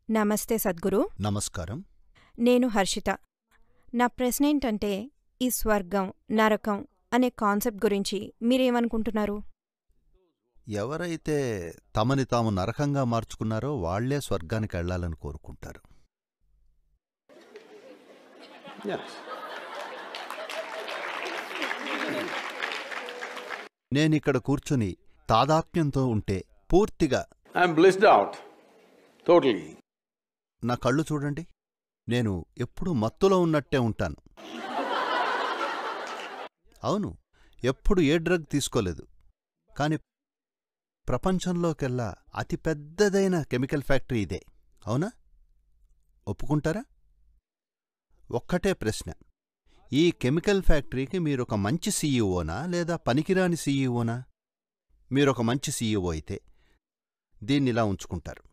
నమస్తే సద్గురు నమస్కారం నేను హర్షిత నా ప్రశ్న ఏంటంటే ఈ స్వర్గం నరకం అనే కాన్సెప్ట్ గురించి మీరేమనుకుంటున్నారు ఎవరైతే తమని తాము నరకంగా మార్చుకున్నారో వాళ్లే స్వర్గానికి వెళ్ళాలని కోరుకుంటారు Yes. నేనిక్కడ కూర్చుని తాదాత్మ్యంతో ఉంటే పూర్తిగా I'm blissed out. Totally. నా కళ్ళు చూడండి నేను ఎప్పుడూ మత్తులో ఉన్నట్టే ఉంటాను అవును ఎప్పుడు ఏ డ్రగ్ తీసుకోలేదు కాని ప్రపంచంలోకెల్లా అతి పెద్దదైన కెమికల్ ఫ్యాక్టరీ ఇదే అవునా ఒప్పుకుంటారా ఒక్కటే ప్రశ్న ఈ కెమికల్ ఫ్యాక్టరీకి మీరొక మంచి సీఈఓనా లేదా పనికిరాని సీఈఓనా మీరొక మంచి సీఈఓ అయితే దీన్నిలా ఉంచుకుంటారు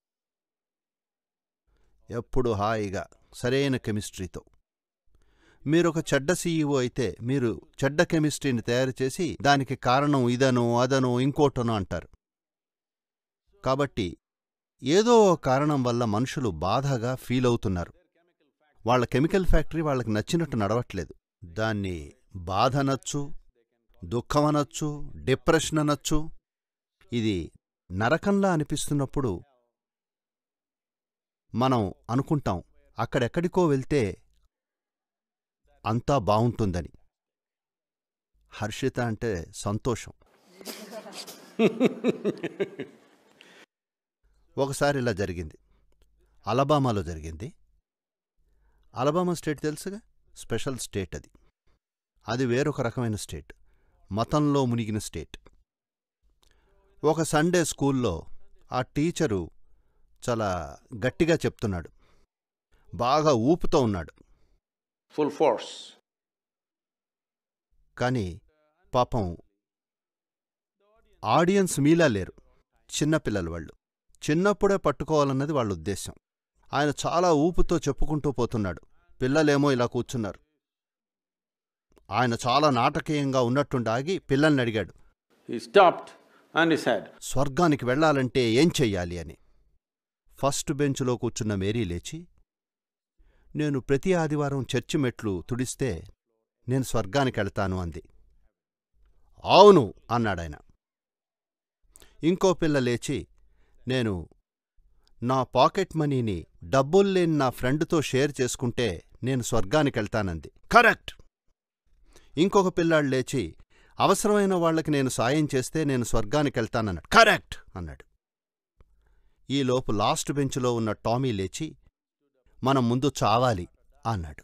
ఎప్పుడు హాయిగా సరైన కెమిస్ట్రీతో మీరొక చెడ్డ సీఈఓ అయితే మీరు చెడ్డ కెమిస్ట్రీని తయారు చేసి దానికి కారణం ఇదనో అదనో ఇంకోటనో అంటారు కాబట్టి ఏదో ఓ కారణం వల్ల మనుషులు బాధగా ఫీల్ అవుతున్నారు వాళ్ళ కెమికల్ ఫ్యాక్టరీ వాళ్ళకి నచ్చినట్టు నడవట్లేదు దాన్ని బాధ అనొచ్చు దుఃఖం అనొచ్చు డిప్రెషన్ అనొచ్చు ఇది నరకంలా అనిపిస్తున్నప్పుడు మనం అనుకుంటాం అక్కడెక్కడికో వెళ్తే అంతా బావుంటుందని హర్షిత అంటే సంతోషం ఒకసారి ఇలా జరిగింది అలబామాలో జరిగింది అలబామా స్టేట్ తెలుసుగా స్పెషల్ స్టేట్ అది అది వేరొక రకమైన స్టేట్ మతంలో మునిగిన స్టేట్ ఒక సండే స్కూల్లో ఆ టీచరు చాలా గట్టిగా చెప్తున్నాడు బాగా ఊపుతో ఉన్నాడు Full force. కాని పాపం ఆడియన్స్ మీలా లేరు చిన్నపిల్లలు వాళ్ళు చిన్నప్పుడే పట్టుకోవాలన్నది వాళ్ళ ఉద్దేశం ఆయన చాలా ఊపుతో చెప్పుకుంటూ పోతున్నాడు పిల్లలేమో ఇలా కూర్చున్నారు ఆయన చాలా నాటకీయంగా ఉన్నట్టుండాగి పిల్లల్ని అడిగాడు He stopped and he said, స్వర్గానికి వెళ్ళాలంటే ఏం చెయ్యాలి అని ఫస్ట్ బెంచ్లో కూర్చున్న మేరీ లేచి నేను ప్రతి ఆదివారం చర్చి మెట్లు తుడిస్తే నేను స్వర్గానికెళ్తాను అంది అవును అన్నాడాయన ఇంకో పిల్ల లేచి నేను నా పాకెట్ మనీని డబ్బుల్లేని నా ఫ్రెండ్తో షేర్ చేసుకుంటే నేను స్వర్గానికెళ్తానంది కరెక్ట్ ఇంకొక పిల్లాడు లేచి అవసరమైన వాళ్ళకి నేను సాయం చేస్తే నేను స్వర్గానికెళ్తానన్నాడు కరెక్ట్ అన్నాడు ఈలోపు లాస్ట్ బెంచ్లో ఉన్న టామీ లేచి మనం ముందు చావాలి అన్నాడు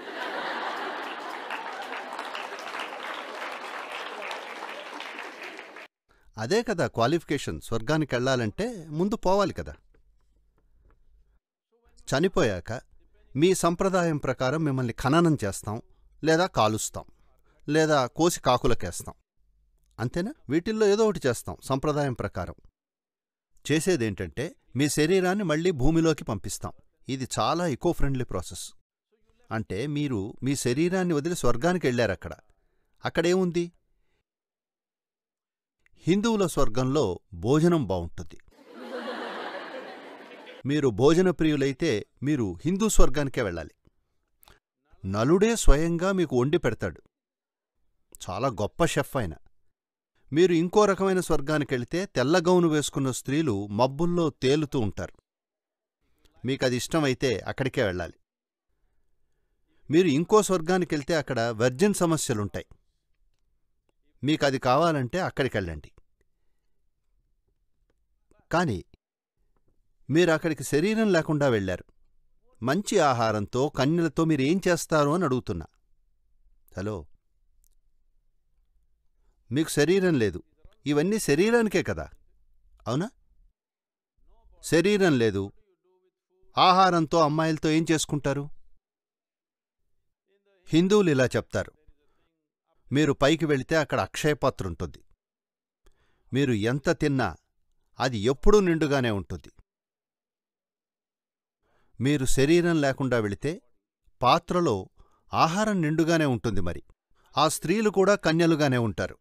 అదే కదా క్వాలిఫికేషన్ స్వర్గానికెళ్ళాలంటే ముందు పోవాలి కదా చనిపోయాక మీ సంప్రదాయం ప్రకారం మిమ్మల్ని ఖననం చేస్తాం లేదా కాలుస్తాం లేదా కోసి కాకులకేస్తాం అంతేనా వీటిల్లో ఏదో ఒకటి చేస్తాం సంప్రదాయం ప్రకారం చేసేదేంటంటే మీ శరీరాన్ని మళ్ళీ భూమిలోకి పంపిస్తాం ఇది చాలా ఇకో ఫ్రెండ్లీ ప్రాసెస్ అంటే మీరు మీ శరీరాన్ని వదిలి స్వర్గానికి వెళ్ళారక్కడ అక్కడేముంది హిందువుల స్వర్గంలో భోజనం బావుంటుంది మీరు భోజన ప్రియులైతే మీరు హిందూ స్వర్గానికే వెళ్ళాలి నలుడే స్వయంగా మీకు వండి పెడతాడు చాలా గొప్ప షెఫ్ ఆయన మీరు ఇంకో రకమైన స్వర్గానికెళితే తెల్లగౌను వేసుకున్న స్త్రీలు మబ్బుల్లో తేలుతూ ఉంటారు మీకది ఇష్టమైతే అక్కడికే వెళ్ళాలి మీరు ఇంకో స్వర్గానికెళ్తే అక్కడ వర్జిన్ సమస్యలుంటాయి మీకది కావాలంటే అక్కడికెళ్ళండి కాని మీరు అక్కడికి శరీరం లేకుండా వెళ్ళారు మంచి ఆహారంతో కన్యలతో మీరేం చేస్తారు అని అడుగుతున్నా హలో మీకు శరీరం లేదు ఇవన్నీ శరీరానికే కదా అవునా శరీరం లేదు ఆహారంతో అమ్మాయిలతో ఏం చేసుకుంటారు హిందువులు ఇలా చెప్తారు మీరు పైకి వెళితే అక్కడ అక్షయపాత్ర ఉంటుంది మీరు ఎంత తిన్నా అది ఎప్పుడూ నిండుగానే ఉంటుంది మీరు శరీరం లేకుండా వెళితే పాత్రలో ఆహారం నిండుగానే ఉంటుంది మరి ఆ స్త్రీలు కూడా కన్యలుగానే ఉంటారు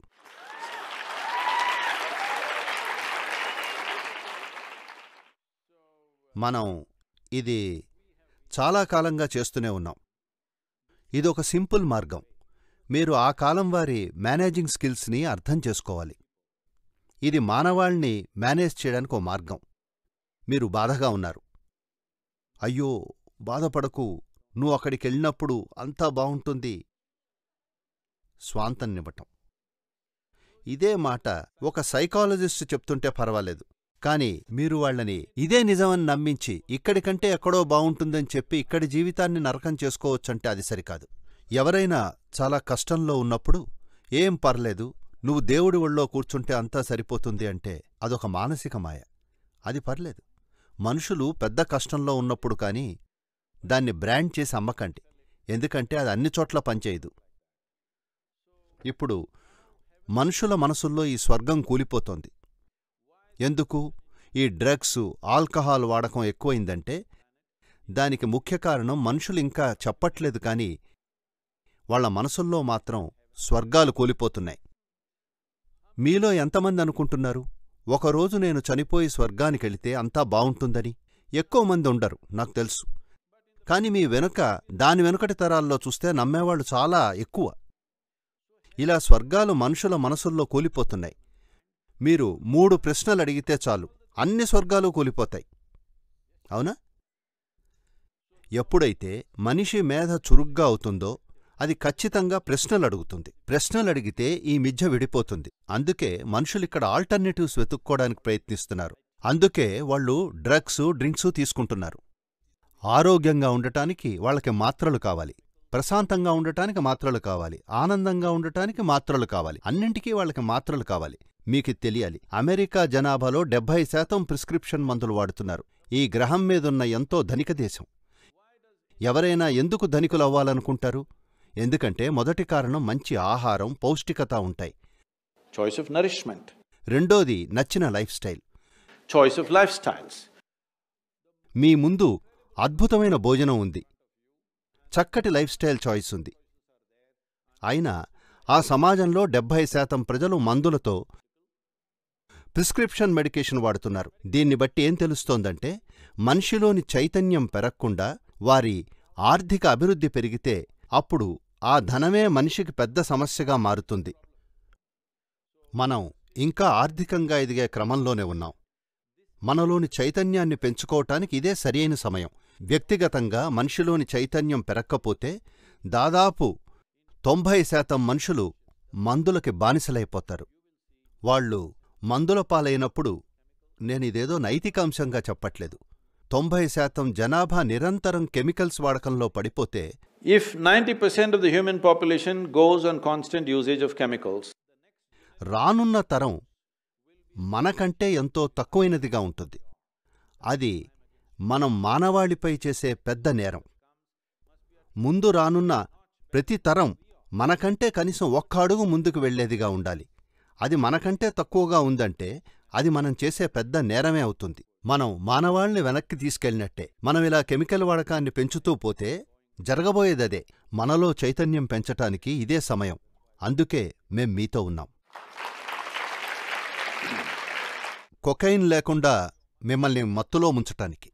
మనం ఇది చాలా కాలంగా చేస్తూనే ఉన్నాం ఇదొక సింపుల్ మార్గం మీరు ఆ కాలం వారి మేనేజింగ్ స్కిల్స్ని అర్థం చేసుకోవాలి ఇది మానవాళ్ని మేనేజ్ చేయడానికి ఓ మార్గం మీరు బాధగా ఉన్నారు అయ్యో బాధపడకు నువ్వు అక్కడికెళ్ళినప్పుడు అంతా బావుంటుంది స్వాంతన్నివ్వటం ఇదే మాట ఒక సైకాలజిస్ట్ చెప్తుంటే పర్వాలేదు కాని మీరు వాళ్ళని ఇదే నిజమని నమ్మించి ఇక్కడికంటే ఎక్కడో బావుంటుందని చెప్పి ఇక్కడి జీవితాన్ని నరకం చేసుకోవచ్చంటే అది సరికాదు ఎవరైనా చాలా కష్టంలో ఉన్నప్పుడు ఏం పర్లేదు నువ్వు దేవుడి ఒళ్ళో కూర్చుంటే అంతా సరిపోతుంది అంటే అదొక మానసిక మాయ అది పర్లేదు మనుషులు పెద్ద కష్టంలో ఉన్నప్పుడు కానీ దాన్ని బ్రాండ్ చేసి అమ్మకండి ఎందుకంటే అది అన్ని చోట్ల పనిచేయదు ఇప్పుడు మనుషుల మనసుల్లో ఈ స్వర్గం కూలిపోతోంది ఎందుకు ఈ డ్రగ్స్ ఆల్కహాల్ వాడకం ఎక్కువైందంటే దానికి ముఖ్య కారణం మనుషులు ఇంకా చెప్పట్లేదు కాని వాళ్ళ మనసుల్లో మాత్రం స్వర్గాలు కూలిపోతున్నాయి మీలో ఎంతమంది అనుకుంటున్నారు ఒకరోజు నేను చనిపోయి స్వర్గానికెళితే అంతా బావుంటుందని ఎక్కువ మంది ఉండరు నాకు తెలుసు కాని మీ వెనుక దాని వెనుకటి తరాల్లో చూస్తే నమ్మేవాళ్ళు చాలా ఎక్కువ ఇలా స్వర్గాలు మనుషుల మనసుల్లో కూలిపోతున్నాయి మీరు మూడు ప్రశ్నలు అడిగితే చాలు అన్ని స్వర్గాలు కూలిపోతాయి అవునా ఎప్పుడైతే మనిషి మేధ చురుగ్గా అవుతుందో అది ఖచ్చితంగా ప్రశ్నలు అడుగుతుంది ప్రశ్నలు అడిగితే ఈ మిథ్య విడిపోతుంది అందుకే మనుషులిక్కడ ఆల్టర్నేటివ్స్ వెతుక్కోవడానికి ప్రయత్నిస్తున్నారు అందుకే వాళ్ళు డ్రగ్స్ డ్రింక్సు తీసుకుంటున్నారు ఆరోగ్యంగా ఉండటానికి వాళ్ళకి మాత్రలు కావాలి ప్రశాంతంగా ఉండటానికి మాత్రలు కావాలి ఆనందంగా ఉండటానికి మాత్రలు కావాలి అన్నింటికీ వాళ్ళకి మాత్రలు కావాలి మీకు తెలియాలి అమెరికా జనాభాలో డెబ్భై శాతం ప్రిస్క్రిప్షన్ మందులు వాడుతున్నారు ఈ గ్రహం మీదున్న ఎంతో ధనిక దేశం ఎవరైనా ఎందుకు ధనికులవ్వాలనుకుంటారు ఎందుకంటే మొదటి కారణం మంచి ఆహారం పౌష్టికత ఉంటాయి choice of nourishment, రెండోది నచ్చిన lifestyle choice of lifestyles. మీ ముందు అద్భుతమైన భోజనం ఉంది చక్కటి లైఫ్ స్టైల్ చాయిస్ ఉంది అయినా ఆ సమాజంలో డెబ్భై శాతం ప్రజలు మందులతో ప్రిస్క్రిప్షన్ మెడికేషన్ వాడుతున్నారు దీన్ని బట్టి ఏం తెలుస్తోందంటే మనిషిలోని చైతన్యం పెరగకుండా వారి ఆర్థిక అభివృద్ధి పెరిగితే అప్పుడు ఆ ధనమే మనిషికి పెద్ద సమస్యగా మారుతుంది మనం ఇంకా ఆర్థికంగా ఎదిగే క్రమంలోనే ఉన్నాం మనలోని చైతన్యాన్ని పెంచుకోవటానికి ఇదే సరియైన సమయం వ్యక్తిగతంగా మనిషిలోని చైతన్యం పెరక్కపోతే దాదాపు తొంభై శాతం మనుషులు మందులకి బానిసలైపోతారు వాళ్ళు మందుల పాలైనప్పుడు నేనిదేదో నైతికాంశంగా చెప్పట్లేదు తొంభై శాతం జనాభా నిరంతరం కెమికల్స్ వాడకంలో పడిపోతే If ninety percent of the human population goes on constant usage of chemicals, రానున్న తరం మనకంటే ఎంతో తక్కువైనదిగా ఉంటుంది అది మనం మానవాళిపై చేసే పెద్ద నేరం ముందు రానున్న ప్రతి తరం మనకంటే కనీసం ఒక్క అడుగు ముందుకు వెళ్లేదిగా ఉండాలి అది మనకంటే తక్కువగా ఉందంటే అది మనం చేసే పెద్ద నేరమే అవుతుంది మనం మానవాళ్ని వెనక్కి తీసుకెళ్ళినట్టే మనం ఇలా కెమికల్ వాడకాన్ని పెంచుతూ పోతే జరగబోయేదదే మనలో చైతన్యం పెంచటానికి ఇదే సమయం అందుకే మేం మీతో ఉన్నాం కొకైన్ లేకుండా మిమ్మల్ని మత్తులో ముంచటానికి